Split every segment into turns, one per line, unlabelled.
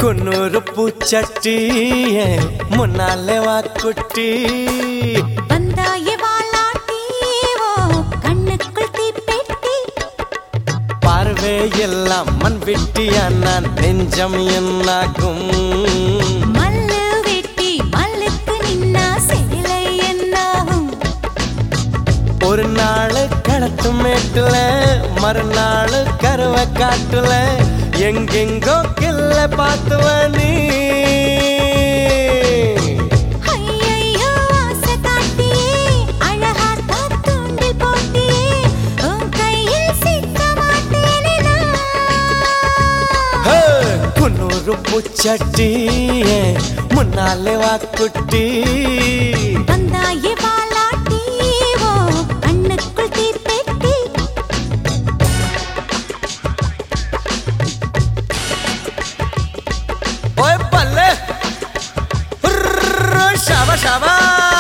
குன்னூறு பூச்சட்டி முன்னாலே வா குட்டி
வந்தாயே வாலாட்டி ஓ கண்ணுக்குள் தீப்பெட்டி
பார்வை எல்லாம் மண் வெட்டியானான் நெஞ்சம் என்னாகும்
மல்லு வெட்டி மல்லுக்கு நின்னா சேலை என்னாகும்
ஒரு நாள் களத்து மேட்டுல மறுநாள் கருவை காட்டுல எங்கெங்கோ கில்ல பார்த்துவ நீ
ஐயையோ ஆசை காட்டியே அழகாத்தா தூண்டில் போட்டியே உன் கையில் சிக்க மாட்டேனே நான்
ஹே! குன்னூறு பூச்சட்டி முன்னாலே வா குட்டி
வந்தாயே வாலாட்டி ஓ கண்ணுக்குள் தீப்பெட்டி
ஓய் பல்லே ஹுர்ரு, ஷாபா ஷாபா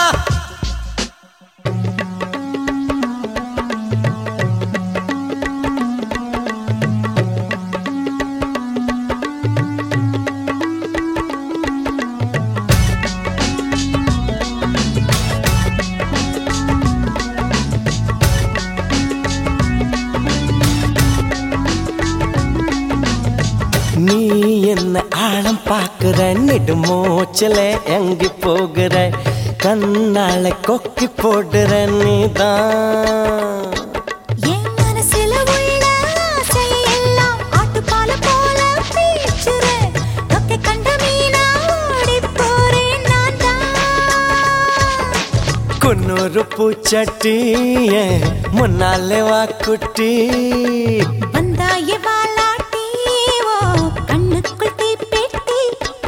நீ என்ன ஆழம் பாக்குற நெடுமூச்சில எங்கி போகிற கண்ணால கொக்கி போடுற நீதான்
என் மனசுல உள்ள ஆசையை எல்லாம் ஆட்டுப்பால போல பீச்சுற. தொக்கை கண்ட மீனா ஓடிப் போறேன் நான் தான்.
குன்னூறு பூச்சட்டி முன்னாலே வா குட்டி
வந்தாயே வாலாட்டி, ஓ கண்ணுக்குள் தீப்பெட்டி.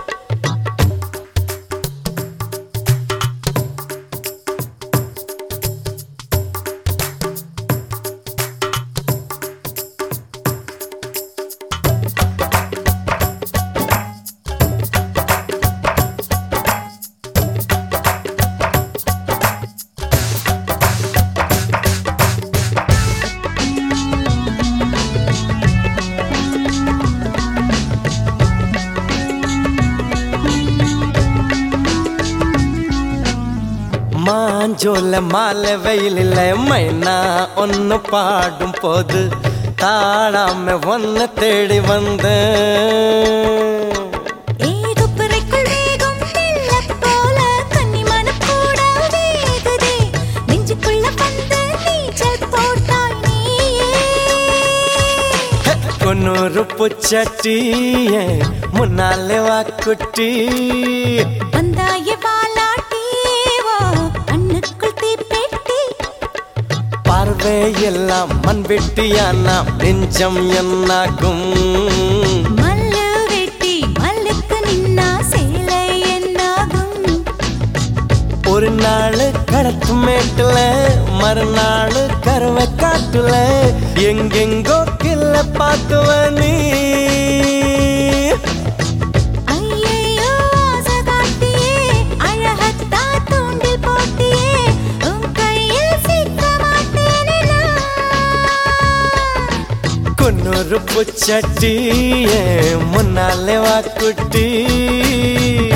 மாஞ்சோல மாலை வெயிலில் மைனா ஒன்னு பாடும் போது தாழாம ஒன்னு தேடி வந்தேன்
ஏகுப்புறைக்குள் வேகும் வெள்ளப் போல கன்னிமனம் கூட வேகுதே. நெஞ்சுக்குள்ள வந்து நீச்சல் போட்டாய் நீயே
குன்னூறு பூச்சட்டி முன்னாலே வா குட்டி
வந்தாயே வாலாட்டி, ஓ கண்ணுக்குள் தீப்பெட்டி.
பார்வை எல்லாம் மண் வெட்டியானா நெஞ்சம் என்னாகும்
மல்லு வெட்டி மல்லுக்கு நின்னா சேலை என்னாகும்?
ஒரு நாள் கடத்து மேட்டுல மறுநாள் கருவை காட்டுல எங்கெங்கோ கில்ல பார்த்துவ நீ
ஐயையோ, ஆசை காட்டியே, அழகத்தா தூண்டில் போட்டியே, உன் கையில் சிக்க மாட்டேனே நான்.
குன்னூறு பூச்சட்டி முன்னாலே வா குட்டி